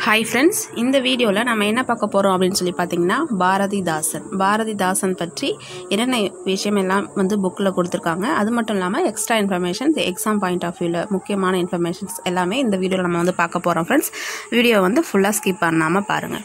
hi friends இந்த வீடியோவில் நம்ம என்ன பார்க்க போகிறோம் அப்படின்னு சொல்லி பார்த்தீங்கன்னா பாரதிதாசன் பாரதிதாசன் பற்றி என்னென்ன விஷயம் எல்லாம் வந்து புக்கில் கொடுத்துருக்காங்க அது மட்டும் இல்லாமல் extra informations exam point of வியூவில் முக்கியமான இன்ஃபர்மேஷன்ஸ் எல்லாமே இந்த வீடியோவில் நம்ம வந்து பார்க்க போகிறோம் ஃப்ரெண்ட்ஸ் வீடியோ வந்து ஃபுல்லாக ஸ்கிப் பண்ணாமல் பாருங்கள்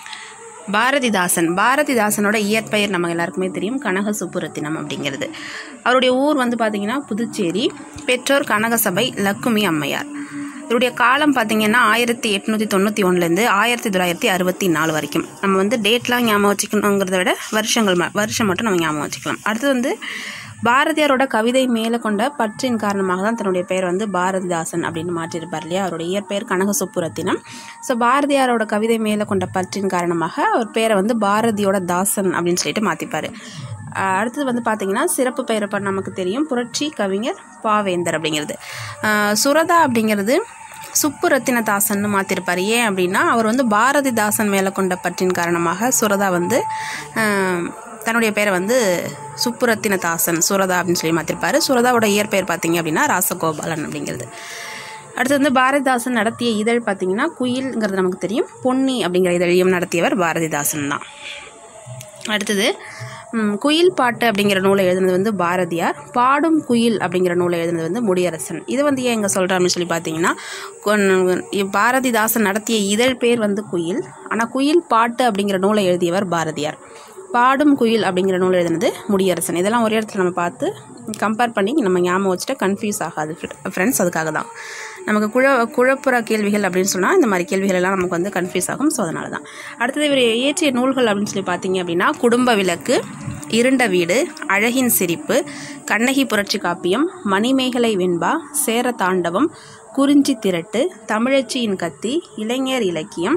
பாரதிதாசன் பாரதிதாசனோட இயற்பெயர் நம்ம எல்லாருக்குமே தெரியும் கனக சுப்புரத்தினம் அப்படிங்கிறது அவருடைய ஊர் வந்து பார்த்திங்கன்னா புதுச்சேரி பெற்றோர் கனகசபை லக்குமி அம்மையார் இவருடைய காலம் பார்த்தீங்கன்னா ஆயிரத்தி எட்நூற்றி தொண்ணூற்றி ஒன்றுலேருந்து ஆயிரத்தி தொள்ளாயிரத்தி அறுபத்தி நாலு வரைக்கும் நம்ம வந்து டேட்லாம் ஞாபகம் வச்சுக்கணுங்கிறத விட வருஷங்கள் ம- வருஷம் மட்டும் நம்ம ஞாபகம் வச்சுக்கலாம் அடுத்து வந்து பாரதியாரோட கவிதை மேலே கொண்ட பற்றின் காரணமாக தான் தன்னுடைய பெயர் வந்து பாரதிதாசன் அப்படின்னு மாற்றியிருப்பார் இல்லையா அவருடைய இயற்பெயர் கனக சுப்புரத்தினம் ஸோ பாரதியாரோட கவிதை மேலே கொண்ட பற்றின் காரணமாக அவர் பேரை வந்து பாரதியோட தாசன் அப்படின்னு சொல்லிட்டு மாற்றிப்பார் அடுத்தது வந்து பார்த்தீங்கன்னா சிறப்பு பெயர் இப்ப நமக்கு தெரியும் புரட்சி கவிஞர் பாவேந்தர் அப்படிங்கிறது ஆஹ் சுரதா அப்படிங்கிறது சுப்புரத்தினதாசன்னு மாற்றிருப்பார் ஏன் அப்படின்னா அவர் வந்து பாரதிதாசன் மேலே கொண்ட பற்றின் காரணமாக சுரதா வந்து ஆஹ் தன்னுடைய பேரை வந்து சுப்புரத்தினதாசன் சுரதா அப்படின்னு சொல்லி மாற்றிருப்பார் சுரதாவோட இயற்பெயர் பார்த்தீங்க அப்படின்னா ராசகோபாலன் அப்படிங்கிறது அடுத்து வந்து பாரதிதாசன் நடத்திய இதழ் பார்த்தீங்கன்னா குயில்ங்கிறது நமக்கு தெரியும் பொன்னி அப்படிங்கிற இதழையும் நடத்தியவர் பாரதிதாசன் தான் அடுத்தது ம், குயில் பாட்டு அப்படிங்கிற நூலை எழுதுனது வந்து பாரதியார் பாடும் குயில் அப்படிங்கிற நூலை எழுதுனது வந்து முடியரசன் இது வந்து ஏன் இங்கே சொல்கிறேன் அப்படின்னு சொல்லி பார்த்தீங்கன்னா கொன்- இவ் பாரதிதாசன் நடத்திய இதழ் பேர் வந்து குயில் ஆனால் குயில் பாட்டு அப்படிங்கிற நூலை எழுதியவர் பாரதியார் பாடும் குயில் அப்படிங்கிற நூல் எழுதுனது முடியரசன் இதெல்லாம் ஒரே இடத்துல நம்ம பார்த்து கம்பேர் பண்ணி நம்ம ஞாபகம் வச்சுட்டு கன்ஃபியூஸ் ஆகாது ஃப்ரெண்ட்ஸ் அதுக்காக தான் நமக்கு குழ குழப்புற கேள்விகள் அப்படின்னு சொன்னால் இந்த மாதிரி கேள்விகள் எல்லாம் நமக்கு வந்து கன்ஃபியூஸ் ஆகும் ஸோ அதனால தான் அடுத்தது இவர் இயற்றிய நூல்கள் அப்படின்னு சொல்லி பார்த்தீங்க அப்படின்னா குடும்ப விளக்கு இருண்ட வீடு அழகின் சிரிப்பு கண்ணகி புரட்சி காப்பியம் மணிமேகலை வெண்பா சேர தாண்டவம் குறிஞ்சி திரட்டு தமிழச்சியின் கத்தி இளைஞர் இலக்கியம்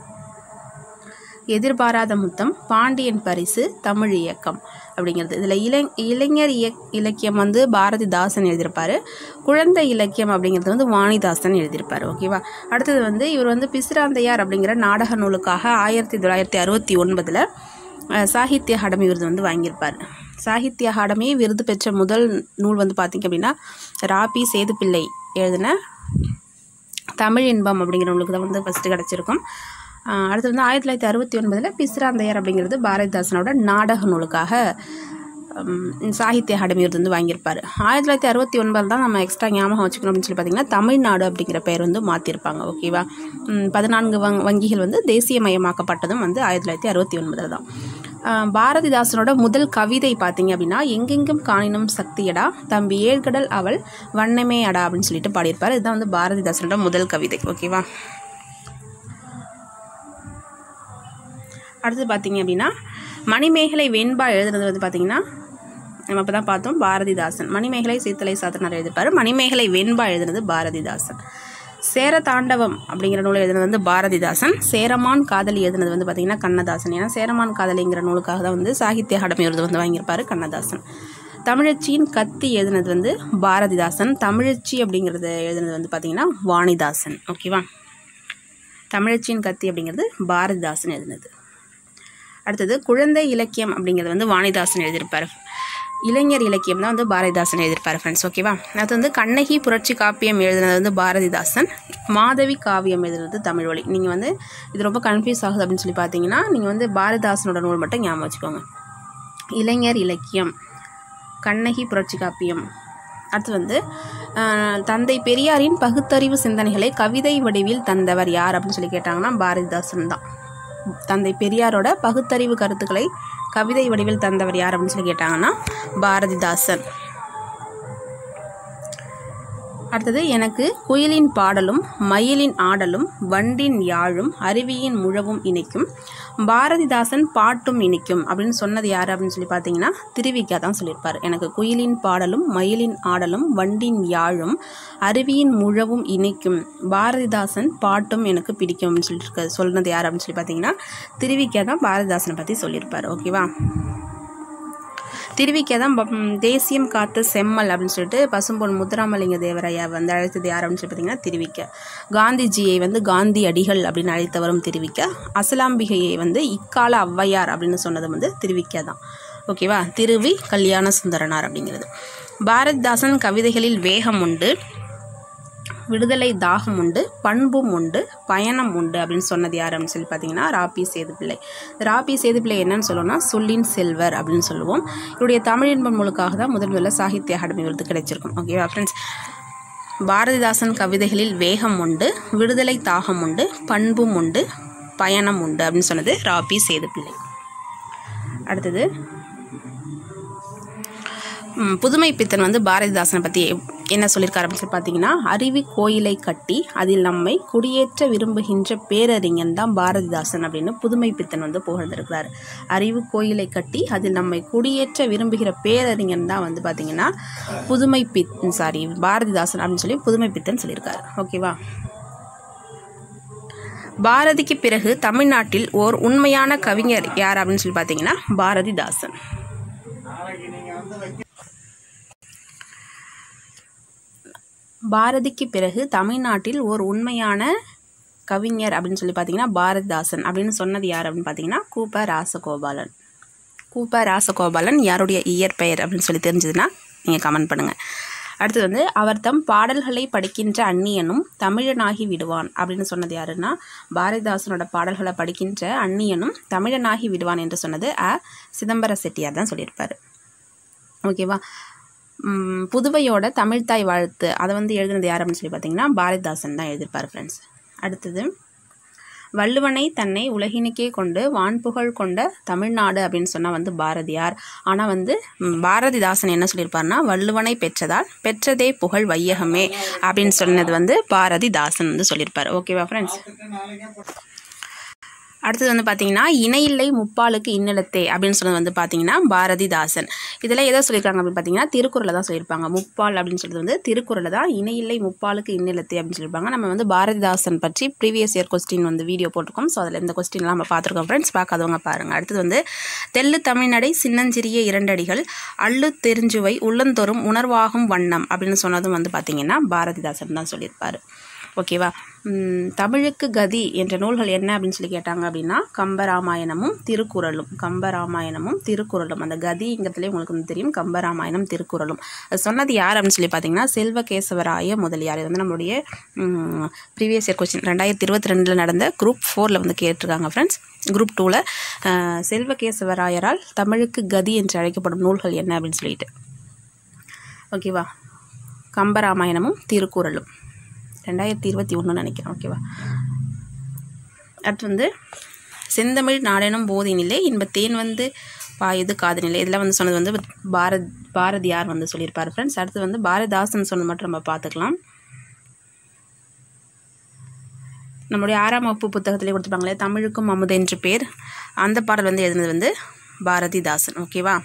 எதிர்பாராத முத்தம் பாண்டியன் பரிசு தமிழ் இயக்கம் அப்படிங்கிறது இதில் இளை இளைஞர் இயக் இலக்கியம் வந்து பாரதிதாசன் எழுதியிருப்பார் குழந்தை இலக்கியம் அப்படிங்கிறது வந்து வாணிதாசன் எழுதியிருப்பார் ஓகேவா அடுத்தது வந்து இவர் வந்து பிசிராந்தையார் அப்படிங்கிற நாடக நூலுக்காக ஆயிரத்தி தொள்ளாயிரத்தி அறுபத்தி ஒன்பதில் சாகித்ய அகாடமி விருது வந்து வாங்கியிருப்பார் சாகித்ய அகாடமி விருது பெற்ற முதல் நூல் வந்து பார்த்திங்க அப்படின்னா ராபி சேதுப்பிள்ளை எழுதின தமிழ் இன்பம் அப்படிங்கிற நூலுக்கு தான் வந்து ஃபஸ்ட்டு கிடச்சிருக்கும் ஆஹ் அடுத்து வந்து ஆயிரத்தி தொள்ளாயிரத்தி அறுபத்தி ஒன்பதில் பிஸ்ராந்தையர் அப்படிங்கிறது பாரதிதாசனோட நாடக நூலுக்காக ஹம், சாகித்ய அகாடமி விருது வந்து வாங்கியிருப்பார் ஆயிரத்தி தொள்ளாயிரத்தி அறுபத்தி ஒன்பதில் தான் நம்ம எக்ஸ்ட்ரா ஞாபகம் வச்சுக்கணும் அப்படின்னு சொல்லி பார்த்தீங்கன்னா தமிழ்நாடு அப்படிங்கிற பேர் வந்து மாற்றிருப்பாங்க ஓகேவா ஹம், பதினான்கு வங் வங்கிகள் வந்து தேசியமயமாக்கப்பட்டதும் வந்து ஆயிரத்தி தொள்ளாயிரத்தி அறுபத்தி ஒன்பதில் தான் ஆஹ் பாரதிதாசனோட முதல் கவிதை பார்த்தீங்க அப்படின்னா எங்கெங்கும் காணினும் சக்தியடா தம்பி ஏழ்கடல் அவள் வண்ணமே அடா அப்படின்னு சொல்லிட்டு பாடியிருப்பார் இதுதான் வந்து பாரதிதாசனோட முதல் கவிதை ஓகேவா அடுத்து பார்த்தீங்க அப்படின்னா மணிமேகலை வெண்பா எழுதுனது வந்து பார்த்தீங்கன்னா நம்ம இப்போ தான் பார்த்தோம் பாரதிதாசன் மணிமேகலை சீத்தலை சாத்தனார் எழுதிப்பார் மணிமேகலை வெண்பா எழுதுனது பாரதிதாசன் சேர தாண்டவம் அப்படிங்கிற நூல் எழுதுனது வந்து பாரதிதாசன் சேரமான் காதலி எழுதுனது வந்து பார்த்தீங்கன்னா கண்ணதாசன் ஏன்னா சேரமான் காதலிங்கிற நூலுக்காக தான் வந்து சாகித்ய அகாடமி விருது வந்து வாங்கியிருப்பார் கண்ணதாசன் தமிழச்சியின் கத்தி எழுதுனது வந்து பாரதிதாசன் தமிழச்சி அப்படிங்கிறத எழுதுனது வந்து பார்த்தீங்கன்னா வாணிதாசன் ஓகேவா தமிழச்சியின் கத்தி அப்படிங்கிறது பாரதிதாசன் எழுதுனது அடுத்தது குழந்தை இலக்கியம் அப்படிங்கிறது வந்து வாணிதாசன் எழுதியிருப்பார் இளைஞர் இலக்கியம் தான் வந்து பாரதிதாசன் எழுதியிருப்பார் ஃப்ரெண்ட்ஸ் ஓகேவா அது வந்து கண்ணகி புரட்சி காப்பியம் எழுதுனது வந்து பாரதிதாசன் மாதவி காவியம் எழுதுனது தமிழ் வழி நீங்கள் வந்து இது ரொம்ப கன்ஃபியூஸ் ஆகுது அப்படின்னு சொல்லி பார்த்தீங்கன்னா நீங்கள் வந்து பாரதிதாசனோட நூல் மட்டும் ஞாபகம் வச்சுக்கோங்க இளைஞர் இலக்கியம் கண்ணகி புரட்சி காப்பியம் அடுத்து வந்து ஆஹ், தந்தை பெரியாரின் பகுத்தறிவு சிந்தனைகளை கவிதை வடிவில் தந்தவர் யார் அப்படின்னு சொல்லி கேட்டாங்கன்னா பாரதிதாசன் தான் தந்தை பெரியாரோட பகுத்தறிவு கருத்துக்களை கவிதை வடிவில் தந்தவர் யார் அப்படின்னு சொல்லி கேட்டாங்கன்னா பாரதிதாசன் அடுத்தது எனக்கு குயிலின் பாடலும் மயிலின் ஆடலும் வண்டின் யாழும் அருவியின் முழவும் இனிக்கும் பாரதிதாசன் பாட்டும் இனிக்கும் அப்படின்னு சொன்னது யார் அப்படின்னு சொல்லி பார்த்தீங்கன்னா திருவிக்கா தான் சொல்லியிருப்பார் எனக்கு குயிலின் பாடலும் மயிலின் ஆடலும் வண்டின் யாழும் அருவியின் முழவும் இனிக்கும் பாரதிதாசன் பாட்டும் எனக்கு பிடிக்கும் அப்படின்னு சொல்லிட்டு சொன்னது யார் அப்படின்னு சொல்லி பார்த்தீங்கன்னா திருவிக்கா தான் பாரதிதாசனை பற்றி சொல்லியிருப்பார் ஓகேவா திருவிக்கா தான் ப- ம், தேசியம் காத்த செம்மல் அப்படின்னு சொல்லிட்டு பசும்பொன் முத்துராமலிங்க தேவரையா வந்து அழைத்தது யார் அப்படின்னு சொல்லி பார்த்தீங்கன்னா திருவிக்க காந்திஜியை வந்து காந்தி அடிகள் அப்படின்னு அழைத்தவரும் திருவிக்க அசலாம்பிகையை வந்து இக்கால ஔவையார் அப்படின்னு சொன்னது வந்து திருவிக்க தான் ஓகேவா திருவி கல்யாண சுந்தரனார் அப்படிங்கிறது பாரதிதாசன் கவிதைகளில் வேகம் உண்டு விடுதலை தாகம் உண்டு பண்பும் உண்டு பயணம் உண்டு அப்படின்னு சொன்னது யார் அப்படின்னு சொல்லி பார்த்தீங்கன்னா ராபி சேதுப்பிள்ளை ராபி சேதுப்பிள்ளை என்னன்னு சொல்லணும்னா சொல்லின் செல்வர் அப்படின்னு சொல்லுவோம் இவருடைய தமிழ் இன்பம் முழுக்காக தான் முதல் முதல்ல சாகித்ய அகாடமி விருது கிடைச்சிருக்கும் ஓகேவா ஃப்ரெண்ட்ஸ் பாரதிதாசன் கவிதைகளில் வேகம் உண்டு விடுதலை தாகம் உண்டு பண்பும் உண்டு பயணம் உண்டு அப்படின்னு சொன்னது ராபி சேதுப்பிள்ளை அடுத்தது ம், புதுமை பித்தன் வந்து பாரதிதாசனை பற்றி என்ன சொல்லியிருக்காரு அப்படின்னு சொல்லி பார்த்தீங்கன்னா அருவி கோயிலை கட்டி அதில் நம்மை குடியேற்ற விரும்புகின்ற பேரறிஞன் தான் பாரதிதாசன் அப்படின்னு புதுமை பித்தன் வந்து புகழ்ந்திருக்கிறார் அறிவு கோயிலை கட்டி அதில் நம்மை குடியேற்ற விரும்புகிற பேரறிஞன் தான் வந்து பார்த்தீங்கன்னா புதுமை பித் சாரி பாரதிதாசன் அப்படின்னு சொல்லி புதுமை பித்தன் சொல்லியிருக்காரு ஓகேவா பாரதிக்கு பிறகு தமிழ்நாட்டில் ஓர் உண்மையான கவிஞர் யார் அப்படின்னு சொல்லி பார்த்தீங்கன்னா பாரதிதாசன் பாரதிக்கு பிறகு தமிழ்நாட்டில் ஓர் உண்மையான கவிஞர் அப்படின்னு சொல்லி பார்த்தீங்கன்னா பாரதிதாசன் அப்படின்னு சொன்னது யார் அப்படின்னு பார்த்தீங்கன்னா கூப்ப ராசகோபாலன் கூப்ப ராசகோபாலன் யாருடைய இயற்பெயர் அப்படின்னு சொல்லி தெரிஞ்சதுன்னா நீங்கள் கமெண்ட் பண்ணுங்கள் அடுத்தது வந்து அவர் தம் பாடல்களை படிக்கின்ற அந்நியனும் தமிழனாகி விடுவான் அப்படின்னு சொன்னது யாருன்னா பாரதிதாசனோட பாடல்களை படிக்கின்ற அந்நியனும் தமிழனாகி விடுவான் என்று சொன்னது அ சிதம்பர செட்டியார் தான் சொல்லியிருப்பார் ஓகேவா ம், புதுவையோட தமிழ்த்தாய் வாழ்த்து அதை வந்து எழுதுனது யார் அப்படின்னு சொல்லி பார்த்தீங்கன்னா பாரதிதாசன் தான் எழுதியிருப்பார் ஃப்ரெண்ட்ஸ் அடுத்தது வள்ளுவனை தன்னை உலகினுக்கே கொண்டு வான்புகழ் கொண்ட தமிழ்நாடு அப்படின்னு சொன்னால் வந்து பாரதியார் ஆனால் வந்து ம், பாரதிதாசன் என்ன சொல்லியிருப்பார்னா வள்ளுவனை பெற்றதால் பெற்றதே புகழ் வையகமே அப்படின்னு சொன்னது வந்து பாரதிதாசன் வந்து சொல்லியிருப்பார் ஓகேவா ஃப்ரெண்ட்ஸ் அடுத்தது வந்து பார்த்தீங்கன்னா இணையில்லை முப்பாலுக்கு இன்னிலத்தே அப்படின்னு சொன்னது வந்து பார்த்தீங்கன்னா பாரதிதாசன் இதெல்லாம் எதை சொல்லியிருக்காங்க அப்படின்னு பார்த்தீங்கன்னா திருக்குறளை தான் சொல்லியிருப்பாங்க முப்பால் அப்படின்னு சொல்றது வந்து திருக்குறளை தான் இணையில்லை முப்பாலுக்கு இன்னிலத்தே அப்படின்னு சொல்லியிருப்பாங்க நம்ம வந்து பாரதிதாசன் பற்றி ப்ரீவியஸ் இயர் கொஸ்டின் வந்து வீடியோ போட்டிருக்கோம் ஸோ அதில் இந்த கொஸ்டின்லாம் நம்ம பார்த்துருக்கோம் ஃப்ரெண்ட்ஸ் பார்க்காதவங்க பாருங்கள் அடுத்தது வந்து தெல்லு தமிழ்நடை சின்னஞ்சிறிய இரண்டடிகள் அள்ளு தெரிஞ்சுவை உள்ளந்தோறும் உணர்வாகும் வண்ணம் அப்படின்னு சொன்னதும் வந்து பார்த்தீங்கன்னா பாரதிதாசன் தான் சொல்லியிருப்பார் ஓகேவா ம், தமிழுக்கு கதி என்ற நூல்கள் என்ன அப்படின்னு சொல்லி கேட்டாங்க அப்படின்னா கம்பராமாயணமும் திருக்குறளும் கம்பராமாயணமும் திருக்குறளும் அந்த கதிங்கிறதுலே உங்களுக்கு வந்து தெரியும் கம்பராமாயணம் திருக்குறளும் அது சொன்னது யார் அப்படின்னு சொல்லி பார்த்தீங்கன்னா செல்வகேசவராய முதலியார் இது வந்து நம்மளுடைய ப்ரீவியஸ் இயர் கொஸ்டின் ரெண்டாயிரத்தி இருபத்தி ரெண்டில் நடந்த குரூப் ஃபோரில் வந்து கேட்டிருக்காங்க ஃப்ரெண்ட்ஸ் குரூப் டூவில் செல்வகேசவராயரால் தமிழுக்கு கதி என்று அழைக்கப்படும் நூல்கள் என்ன அப்படின்னு சொல்லிட்டு ஓகேவா கம்பராமாயணமும் திருக்குறளும் ரெண்டாயிரத்தி இருபத்தி ஒன்று நினைக்கிறேன் ஓகேவா அடுத்து வந்து செந்தமிழ் நாடெனும் போதினிலே இன்ப தேன் வந்து பாயுது காதனிலே இதெல்லாம் வந்து சொன்னது வந்து பாரத் பாரதியார் வந்து சொல்லியிருப்பார் ஃப்ரெண்ட்ஸ் அடுத்து வந்து பாரதிதாசன் சொன்னது மட்டும் நம்ம பார்த்துக்கலாம் நம்மளுடைய ஆறாம் வகுப்பு புத்தகத்திலே கொடுத்துருப்பாங்களே தமிழுக்கும் அமுது என்று பேர் அந்த பாடல் வந்து எழுதுனது வந்து பாரதிதாசன் ஓகேவா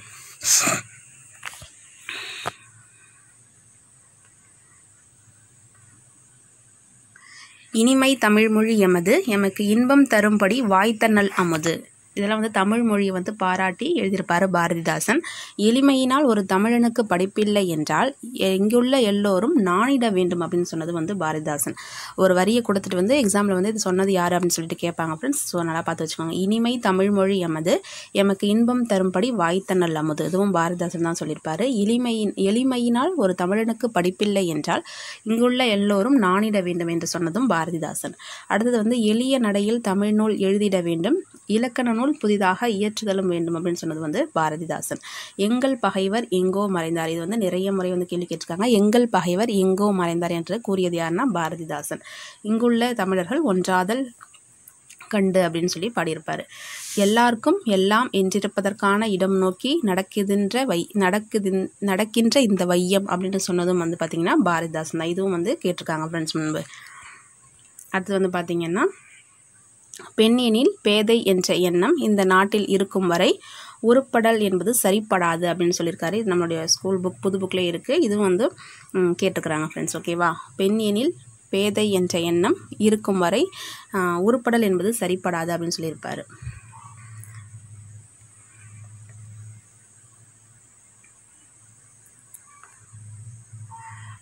இனிமை தமிழ்மொழி எமது எமக்கு இன்பம் தரும்படி வாய்த்தனல் அமுது இதெல்லாம் வந்து தமிழ் மொழியை வந்து பாராட்டி எழுதியிருப்பார் பாரதிதாசன் எளிமையினால் ஒரு தமிழனுக்கு படிப்பில்லை என்றால் இங்குள்ள எல்லோரும் நாணிட வேண்டும் அப்படின்னு சொன்னது வந்து பாரதிதாசன் ஒரு வரியை கொடுத்துட்டு வந்து எக்ஸாமில் வந்து இது சொன்னது யார் அப்படின்னு சொல்லிட்டு கேட்பாங்க ஃப்ரெண்ட்ஸ் ஸோ நல்லா பார்த்து வச்சுக்கோங்க இனிமை தமிழ்மொழி எமது எமக்கு இன்பம் தரும்படி வாய்த்தனல் அமுது இதுவும் பாரதிதாசன் தான் சொல்லியிருப்பாரு எளிமையின் எளிமையினால் ஒரு தமிழனுக்கு படிப்பில்லை என்றால் இங்குள்ள எல்லோரும் நாணிட வேண்டும் என்று சொன்னதும் பாரதிதாசன் அடுத்தது வந்து எளிய நடையில் தமிழ் நூல் எழுதிட வேண்டும் இலக்கண நூல் புதிதாக இயற்றுதலும் வேண்டும் அப்படின்னு சொன்னது வந்து பாரதிதாசன் எங்கள் பகைவர் எங்கோ மறைந்தார் இது வந்து நிறைய முறை வந்து கேள்வி கேட்டிருக்காங்க எங்கள் பகைவர் எங்கோ மறைந்தார் என்று கூறியது யாருன்னா பாரதிதாசன் இங்குள்ள தமிழர்கள் ஒன்றாதல் கண்டு அப்படின்னு சொல்லி பாடியிருப்பார் எல்லாருக்கும் எல்லாம் என்றிருப்பதற்கான இடம் நோக்கி நடக்குதுன்ற வை நடக்குது நடக்கின்ற இந்த வையம் அப்படின்னு சொன்னதும் வந்து பார்த்திங்கன்னா பாரதிதாசன் தான் இதுவும் வந்து கேட்டிருக்காங்க ஃப்ரெண்ட்ஸ் முன்பு அடுத்து வந்து பார்த்திங்கன்னா பெண் எனில் பேதை என்ற எண்ணம் இந்த நாட்டில் இருக்கும் வரை உருப்படல் என்பது சரிப்படாது அப்படின்னு சொல்லியிருக்காரு இது நம்மளுடைய ஸ்கூல் புக் புது புக்லேயே இருக்குது இதுவும் வந்து ம், கேட்டுக்கிறாங்க ஃப்ரெண்ட்ஸ் ஓகேவா பெண் எனில் பேதை என்ற எண்ணம் இருக்கும் வரை ஆ, உருப்படல் என்பது சரிப்படாது அப்படின்னு சொல்லியிருப்பாரு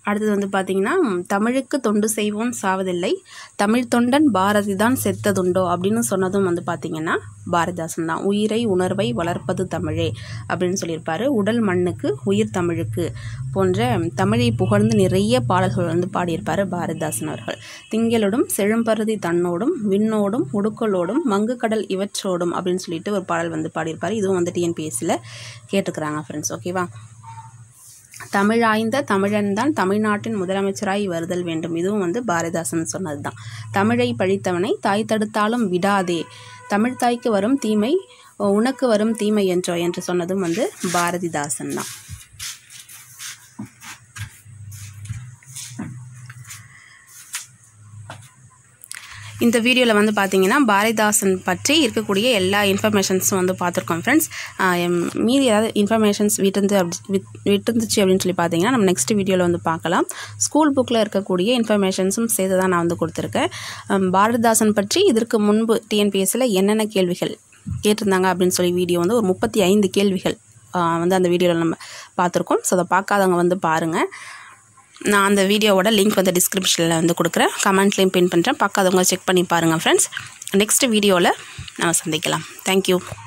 அடுத்தது வந்து பார்த்திங்கன்னா தமிழுக்கு தொண்டு செய்வோம் சாவதில்லை தமிழ் தொண்டன் பாரதி தான் செத்ததுண்டோ அப்படின்னு சொன்னதும் வந்து பார்த்திங்கன்னா பாரதிதாசன் தான் உயிரை உணர்வை வளர்ப்பது தமிழே அப்படின்னு சொல்லியிருப்பாரு உடல் மண்ணுக்கு உயிர் தமிழுக்கு போன்ற தமிழை புகழ்ந்து நிறைய பாடல்கள் வந்து பாடியிருப்பார் பாரதிதாசன் அவர்கள் திங்களோடும் செழும்பருதி தன்னோடும் விண்ணோடும் உடுக்கலோடும் மங்கு கடல் இவற்றோடும் அப்படின்னு சொல்லிட்டு ஒரு பாடல் வந்து பாடியிருப்பார் இதுவும் வந்து டிஎன்பிஎஸ்சியில் கேட்டுக்கிறாங்க ஃப்ரெண்ட்ஸ் ஓகேவா தமிழாய்ந்த தமிழன் தான் தமிழ்நாட்டின் முதலமைச்சராய் வருதல் வேண்டும் இதுவும் வந்து பாரதிதாசன் சொன்னது தான் தமிழை பழித்தவனை தாய் தடுத்தாலும் விடாதே தமிழ் தாய்க்கு வரும் தீமை உனக்கு வரும் தீமை என்றோ என்று சொன்னதும் வந்து பாரதிதாசன் தான் இந்த வீடியோவில் வந்து பார்த்தீங்கன்னா பாரதிதாசன் பற்றி இருக்கக்கூடிய எல்லா இன்ஃபர்மேஷன்ஸும் வந்து பார்த்துருக்கோம் ஃப்ரெண்ட்ஸ் மீதி ஏதாவது இன்ஃபர்மேஷன்ஸ் விட்டுருந்து அப்படி விட் விட்டுருந்துச்சு அப்படின்னு சொல்லி பார்த்தீங்கன்னா நம்ம நெக்ஸ்ட் வீடியோவில் வந்து பார்க்கலாம் ஸ்கூல் புக்கில் இருக்கக்கூடிய இன்ஃபர்மேஷன்ஸும் சேர்த்து தான் நான் வந்து கொடுத்துருக்கேன் அம், பாரதிதாசன் பற்றி இதற்கு முன்பு டிஎன்பிஎஸ்சியில் என்னென்ன கேள்விகள் கேட்டிருந்தாங்க அப்படின்னு சொல்லி வீடியோ வந்து ஒரு முப்பத்தி ஐந்து கேள்விகள் ஆ, வந்து அந்த வீடியோவில் நம்ம பார்த்துருக்கோம் ஸோ அதை பார்க்காதவங்க வந்து பாருங்கள் நான் அந்த வீடியோவோட லிங்க் வந்து டிஸ்கிரிப்ஷனில் வந்து கொடுக்குறேன் கமெண்ட்லேயும் பின் பண்ணுறேன் பார்க்காதவங்க செக் பண்ணி பாருங்கள் ஃப்ரெண்ட்ஸ் நெக்ஸ்ட் வீடியோவில் நம்ம சந்திக்கலாம் தேங்க்யூ